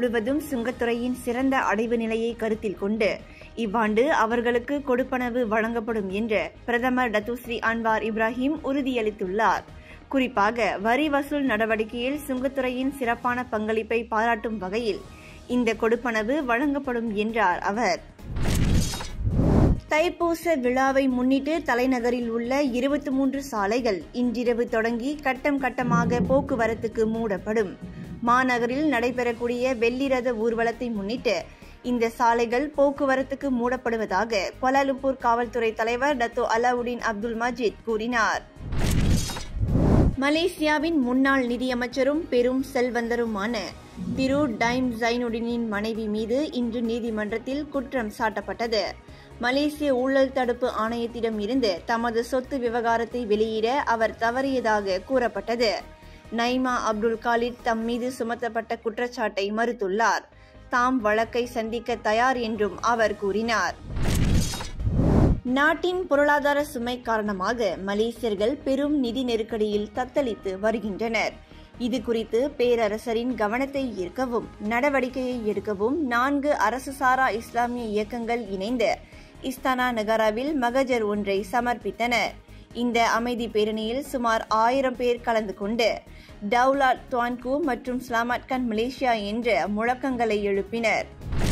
முழுவதும் சுங்கத்துறையின் சிறந்த அடைவு நிலையை கருத்தில் கொண்டு இவ்வாண்டு அவர்களுக்கு கொடுப்பனவு வழங்கப்படும் என்று பிரதமர் டத்துஸ்ரீ அன்வார் இப்ராஹிம் உறுதியளித்துள்ளார் குறிப்பாக வரி வசூல் நடவடிக்கையில் சுங்கத்துறையின் சிறப்பான பங்களிப்பை பாராட்டும் வகையில் இந்த கொடுப்பனவு வழங்கப்படும் என்றார் அவர் தைப்பூச விழாவை முன்னிட்டு தலைநகரில் உள்ள இருபத்தி மூன்று சாலைகள் இன்றிரவு தொடங்கி கட்டம் கட்டமாக போக்குவரத்துக்கு மூடப்படும் மாநகரில் நடைபெறக்கூடிய வெள்ளிரத ஊர்வலத்தை முன்னிட்டு இந்த சாலைகள் போக்குவரத்துக்கு மூடப்படுவதாக கோலாலும்பூர் காவல்துறை தலைவர் டத்தோ அலாவுதீன் அப்துல் மஜீத் கூறினார் மலேசியாவின் முன்னாள் நிதியமைச்சரும் பெரும் செல்வந்தருமான திரு டைம் ஜைனுடினின் மனைவி மீது இன்று நீதிமன்றத்தில் குற்றம் சாட்டப்பட்டது மலேசிய ஊழல் தடுப்பு ஆணையத்திடம் இருந்து தமது சொத்து விவகாரத்தை வெளியிட அவர் தவறியதாக கூறப்பட்டது நைமா அப்துல் காலித் தம் மீது சுமத்தப்பட்ட குற்றச்சாட்டை மறுத்துள்ளார் தாம் வழக்கை சந்திக்க தயார் என்றும் அவர் கூறினார் நாட்டின் பொருளாதார சுமை காரணமாக மலேசியர்கள் பெரும் நிதி நெருக்கடியில் தத்தளித்து வருகின்றனர் இது குறித்து பேரரசரின் கவனத்தை ஈர்க்கவும் நடவடிக்கையை எடுக்கவும் நான்கு அரசு சாரா இஸ்லாமிய இயக்கங்கள் இணைந்து இஸ்தானா நகராவில் மகஜர் ஒன்றை சமர்ப்பித்தனர் இந்த அமைதி பேரணியில் சுமார் ஆயிரம் பேர் கலந்து கொண்டு டவுலாட் துவான்கு மற்றும் ஸ்லாமட்கான் மலேசியா என்ற முழக்கங்களை எழுப்பினர்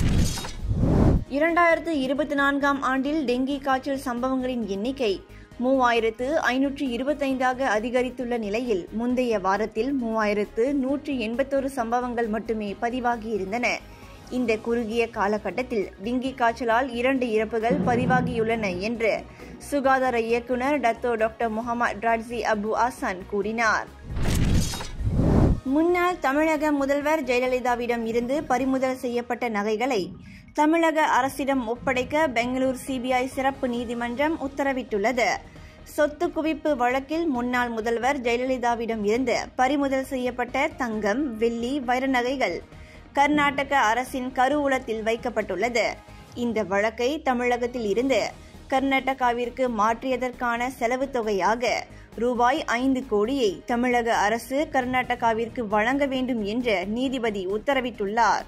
இரண்டாயிரத்து இருபத்தி நான்காம் ஆண்டில் டெங்கி காய்ச்சல் சம்பவங்களின் எண்ணிக்கை மூவாயிரத்து ஐநூற்று இருபத்தைந்தாக அதிகரித்துள்ள நிலையில் முந்தைய வாரத்தில் மூவாயிரத்து நூற்று எண்பத்தொரு சம்பவங்கள் மட்டுமே பதிவாகியிருந்தன இந்த குறுகிய காலகட்டத்தில் டெங்கி காய்ச்சலால் இரண்டு இறப்புகள் பதிவாகியுள்ளன என்று சுகாதார இயக்குநர் Dato doctor Muhammad Radzi Abu Hassan கூறினார் முன்னாள் தமிழக முதல்வர் ஜெயலலிதாவிடம் இருந்து பறிமுதல் செய்யப்பட்ட நகைகளை தமிழக அரசிடம் ஒப்படைக்க பெங்களூர் சிபிஐ சிறப்பு நீதிமன்றம் உத்தரவிட்டுள்ளது சொத்து குவிப்பு வழக்கில் முன்னாள் முதல்வர் ஜெயலலிதாவிடம் இருந்து பறிமுதல் செய்யப்பட்ட தங்கம் வெள்ளி வைர நகைகள் கர்நாடக அரசின் கருவூலத்தில் வைக்கப்பட்டுள்ளது இந்த வழக்கை தமிழகத்தில் இருந்து கர்நாடகாவிற்கு மாற்றியதற்கான செலவு தொகையாக ரூபாய் ஐந்து கோடியை தமிழக அரசு கர்நாடகாவிற்கு வழங்க வேண்டும் என்று நீதிபதி உத்தரவிட்டுள்ளார்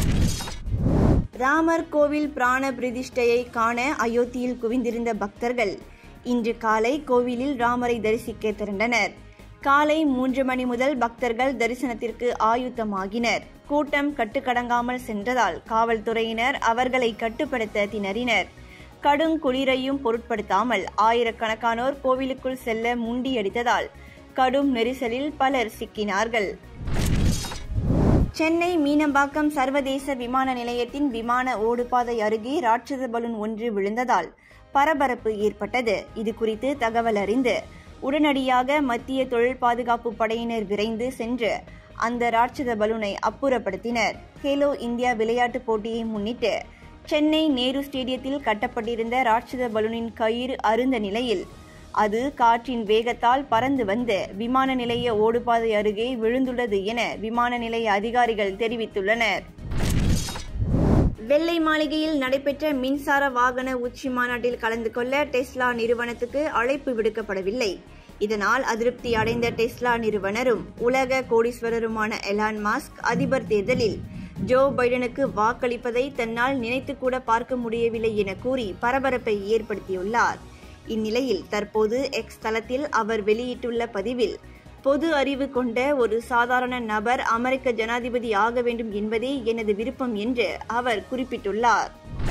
ராமர் கோவில் பிராண பிரதிஷ்டையை காண அயோத்தியில் குவிந்திருந்த பக்தர்கள் இன்று காலை கோவிலில் ராமரை தரிசிக்க திரண்டனர் காலை மூன்று மணி முதல் பக்தர்கள் தரிசனத்திற்கு ஆயுத்தமாகினர் கூட்டம் கட்டுக்கடங்காமல் சென்றதால் காவல்துறையினர் அவர்களை கட்டுப்படுத்த திணறினர் கடும் குளிரையும் பொருட்படுத்தாமல் ஆயிரக்கணக்கானோர் கோவிலுக்குள் செல்ல முண்டியடித்ததால் கடும் நெரிசலில் பலர் சிக்கினார்கள் சென்னை மீனம்பாக்கம் சர்வதேச விமான நிலையத்தின் விமான ஓடுபாதை அருகே ராட்சத பலூன் ஒன்று விழுந்ததால் பரபரப்பு ஏற்பட்டது இது குறித்து தகவல் அறிந்து உடனடியாக மத்திய தொழில் பாதுகாப்பு படையினர் விரைந்து சென்று அந்த ராட்சத பலூனை அப்புறப்படுத்தினர் கேலோ இந்தியா விளையாட்டுப் போட்டியை முன்னிட்டு சென்னை நேரு ஸ்டேடியத்தில் கட்டப்பட்டிருந்த ராட்சத பலூனின் கயிறு அருந்த நிலையில் அது காற்றின் வேகத்தால் பறந்து வந்து விமான நிலைய ஓடுபாதை அருகே விழுந்துள்ளது என விமான நிலைய அதிகாரிகள் தெரிவித்துள்ளனர் வெள்ளை மாளிகையில் நடைபெற்ற மின்சார வாகன உச்சி மாநாட்டில் கலந்து கொள்ள டெஸ்லா நிறுவனத்துக்கு அழைப்பு விடுக்கப்படவில்லை இதனால் அதிருப்தி அடைந்த டெஸ்லா நிறுவனரும் உலக கோடீஸ்வரருமான எலான் மாஸ்க் அதிபர் தேர்தலில் ஜோ பைடனுக்கு வாக்களிப்பதை தன்னால் நினைத்து கூட பார்க்க முடியவில்லை என கூறி பரபரப்பை ஏற்படுத்தியுள்ளார் இந்நிலையில் தற்போது எக்ஸ் தளத்தில் அவர் வெளியிட்டுள்ள பதிவில் பொது அறிவு கொண்ட ஒரு சாதாரண நபர் அமெரிக்க ஜனாதிபதி ஆக வேண்டும் என்பதே எனது விருப்பம் என்று அவர் குறிப்பிட்டுள்ளார்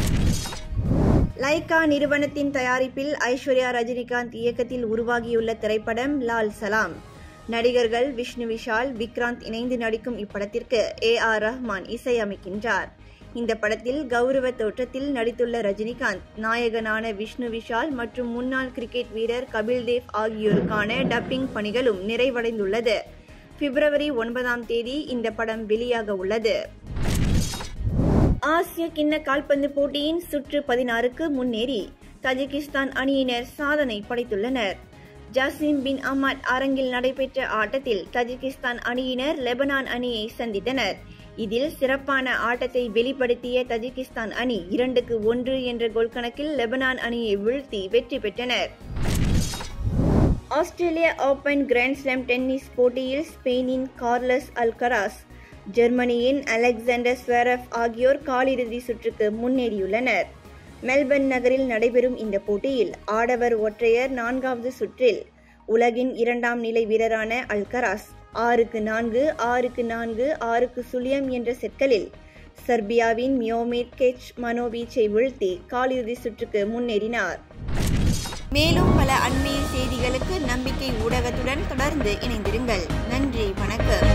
லைகா நிறுவனத்தின் தயாரிப்பில் ஐஸ்வர்யா ரஜினிகாந்த் இயக்கத்தில் உருவாகியுள்ள திரைப்படம் லால் சலாம் நடிகர்கள் விஷ்ணு விஷால் விக்ராந்த் இணைந்து நடிக்கும் இப்படத்திற்கு ஏ ஆர் ரஹ்மான் இசையமைக்கின்றார் இந்த படத்தில் கௌரவ தோற்றத்தில் நடித்துள்ள ரஜினிகாந்த் நாயகனான விஷ்ணு விஷால் மற்றும் முன்னாள் கிரிக்கெட் வீரர் கபில் தேவ் ஆகியோருக்கான டப்பிங் பணிகளும் நிறைவடைந்துள்ளது பிப்ரவரி ஒன்பதாம் தேதி இந்த படம் வெளியாக உள்ளது ஆசிய கிண்ண கால்பந்து போட்டியின் சுற்று பதினாறுக்கு முன்னேறி தஜிகிஸ்தான் அணியினர் சாதனை படைத்துள்ளனர் ஜாசிம் பின் அஹ்மத் அரங்கில் நடைபெற்ற ஆட்டத்தில் தஜிகிஸ்தான் அணியினர் லெபனான் அணியை சந்தித்தனர் இதில் சிறப்பான ஆட்டத்தை வெளிப்படுத்திய தஜிகிஸ்தான் அணி இரண்டுக்கு ஒன்று என்ற கோல் கணக்கில் லெபனான் அணியை வீழ்த்தி வெற்றி பெற்றனர் ஆஸ்திரேலிய ஓபன் கிராண்ட் ஸ்லாம் டென்னிஸ் போட்டியில் ஸ்பெயினின் கார்லஸ் அல்கராஸ் ஜெர்மனியின் அலெக்சாண்டர் ஸ்வெரப் ஆகியோர் காலிறுதி சுற்றுக்கு முன்னேறியுள்ளனர் மெல்பர்ன் நகரில் நடைபெறும் இந்த போட்டியில் ஆடவர் ஒற்றையர் நான்காவது சுற்றில் உலகின் இரண்டாம் நிலை வீரரான அல்கராஸ் ஆறுக்கு நான்கு ஆறுக்கு நான்கு ஆறுக்கு சுழியம் என்ற செட்களில் செர்பியாவின் மியோமேட் கெச் மனோபீச்சை வீழ்த்தி காலிறுதி சுற்றுக்கு முன்னேறினார் மேலும் பல அண்மைய செய்திகளுக்கு நம்பிக்கை ஊடகத்துடன் தொடர்ந்து இணைந்திருங்கள் நன்றி வணக்கம்